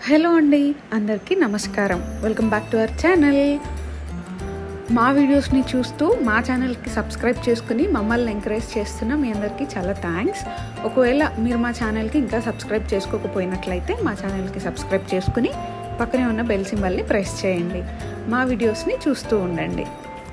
hello అండి అందరికీ నమస్కారం welcome back to our channel మా వీడియోస్ని చూస్తూ మా ఛానల్కి సబ్స్క్రైబ్ చేసుకుని మమ్మల్ని ఎంకరేజ్ చేస్తున్న మీ అందరికీ చాలా థ్యాంక్స్ ఒకవేళ మీరు మా ఛానల్కి ఇంకా సబ్స్క్రైబ్ చేసుకోకపోయినట్లయితే మా ఛానల్కి సబ్స్క్రైబ్ చేసుకుని పక్కనే ఉన్న బెల్ సింబల్ని ప్రెస్ చేయండి మా వీడియోస్ని చూస్తూ ఉండండి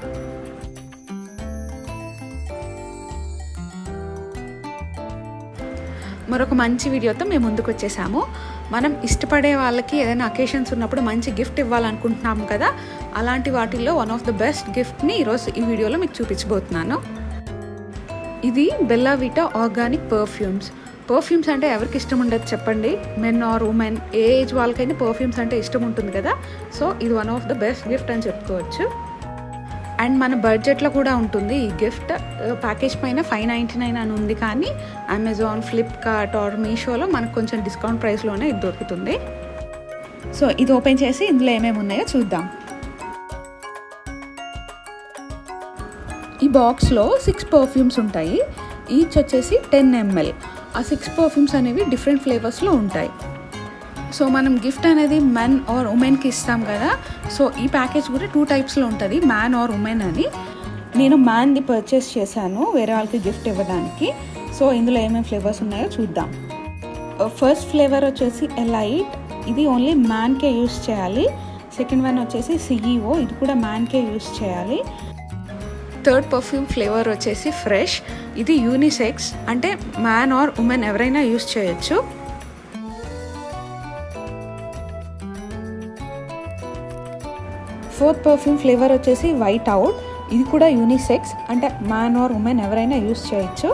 మరొక మంచి వీడియోతో మేము ముందుకు వచ్చేసాము మనం ఇష్టపడే వాళ్ళకి ఏదైనా అకేషన్స్ ఉన్నప్పుడు మంచి గిఫ్ట్ ఇవ్వాలనుకుంటున్నాము కదా అలాంటి వాటిల్లో వన్ ఆఫ్ ద బెస్ట్ గిఫ్ట్ని ఈరోజు ఈ వీడియోలో మీకు చూపించబోతున్నాను ఇది Bella Vita organic perfumes perfumes అంటే ఎవరికి ఇష్టం ఉండదు చెప్పండి మెన్ ఆర్ ఉమెన్ ఏ ఏజ్ వాళ్ళకైనా పర్ఫ్యూమ్స్ అంటే ఇష్టం ఉంటుంది కదా సో ఇది one of the best gift అని చెప్పుకోవచ్చు అండ్ మన బడ్జెట్లో కూడా ఉంటుంది ఈ గిఫ్ట్ ప్యాకేజ్ పైన ఫైవ్ నైంటీ నైన్ అని ఉంది కానీ అమెజాన్ ఫ్లిప్కార్ట్ ఆర్ మీషోలో మనకు కొంచెం డిస్కౌంట్ ప్రైస్లోనే ఇది దొరుకుతుంది సో ఇది ఓపెన్ చేసి ఇందులో ఏమేమి ఉన్నాయో చూద్దాం ఈ బాక్స్లో సిక్స్ పర్ఫ్యూమ్స్ ఉంటాయి ఈచ్ వచ్చేసి టెన్ ఎంఎల్ ఆ సిక్స్ పర్ఫ్యూమ్స్ అనేవి డిఫరెంట్ ఫ్లేవర్స్లో ఉంటాయి సో మనం గిఫ్ట్ అనేది మెన్ ఆర్ ఉమెన్కి ఇస్తాం కదా సో ఈ ప్యాకేజ్ కూడా టూ టైప్స్లో ఉంటుంది మ్యాన్ ఆర్ ఉమెన్ అని నేను మ్యాన్ది పర్చేస్ చేశాను వేరే వాళ్ళకి గిఫ్ట్ ఇవ్వడానికి సో ఇందులో ఏమేమి ఫ్లేవర్స్ ఉన్నాయో చూద్దాం ఫస్ట్ ఫ్లేవర్ వచ్చేసి ఎలైట్ ఇది ఓన్లీ మ్యాన్కే యూస్ చేయాలి సెకండ్ వన్ వచ్చేసి సిఈఓ ఇది కూడా మ్యాన్కే యూస్ చేయాలి థర్డ్ పర్ఫ్యూమ్ ఫ్లేవర్ వచ్చేసి ఫ్రెష్ ఇది యూనిసెక్స్ అంటే మ్యాన్ ఆర్ ఉమెన్ ఎవరైనా యూస్ చేయొచ్చు ఫోర్త్ పర్ఫ్యూమ్ ఫ్లేవర్ వచ్చేసి వైట్ అవుట్ ఇది కూడా యూనిసెక్స్ అంటే మ్యాన్ ఆర్ ఉమెన్ ఎవరైనా యూస్ చేయొచ్చు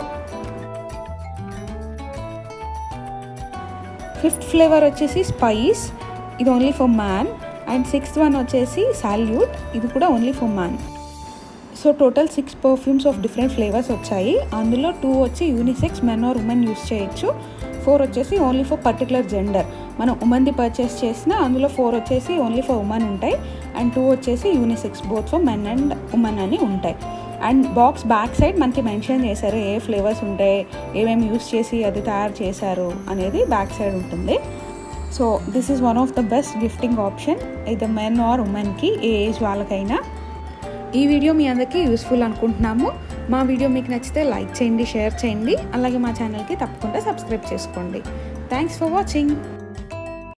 ఫిఫ్త్ ఫ్లేవర్ వచ్చేసి స్పైస్ ఇది only for man and sixth one వచ్చేసి సాల్యూట్ ఇది కూడా only for man so total six perfumes of different flavours వచ్చాయి అందులో టూ వచ్చి unisex men or women use చేయొచ్చు ఫోర్ వచ్చేసి ఓన్లీ ఫర్ పర్టికులర్ జెండర్ మనం ఉమెన్ది పర్చేస్ చేసిన అందులో ఫోర్ వచ్చేసి ఓన్లీ ఫర్ ఉమెన్ ఉంటాయి అండ్ టూ వచ్చేసి unisex both for men and women అని ఉంటాయి అండ్ బాక్స్ బ్యాక్ సైడ్ మనకి మెన్షన్ చేశారు ఏ ఫ్లేవర్స్ ఉంటాయి ఏమేమి యూస్ చేసి అది తయారు చేశారు అనేది బ్యాక్ సైడ్ ఉంటుంది so this is one of the best gifting option ఇది మెన్ ఆర్ ఉమెన్కి ఏ ఏజ్ వాళ్ళకైనా ఈ వీడియో మీ అందరికీ యూస్ఫుల్ అనుకుంటున్నాము మా వీడియో మీకు నచ్చితే లైక్ చేయండి షేర్ చేయండి అలాగే మా ఛానల్కి తప్పకుండా సబ్స్క్రైబ్ చేసుకోండి థ్యాంక్స్ ఫర్ వాచింగ్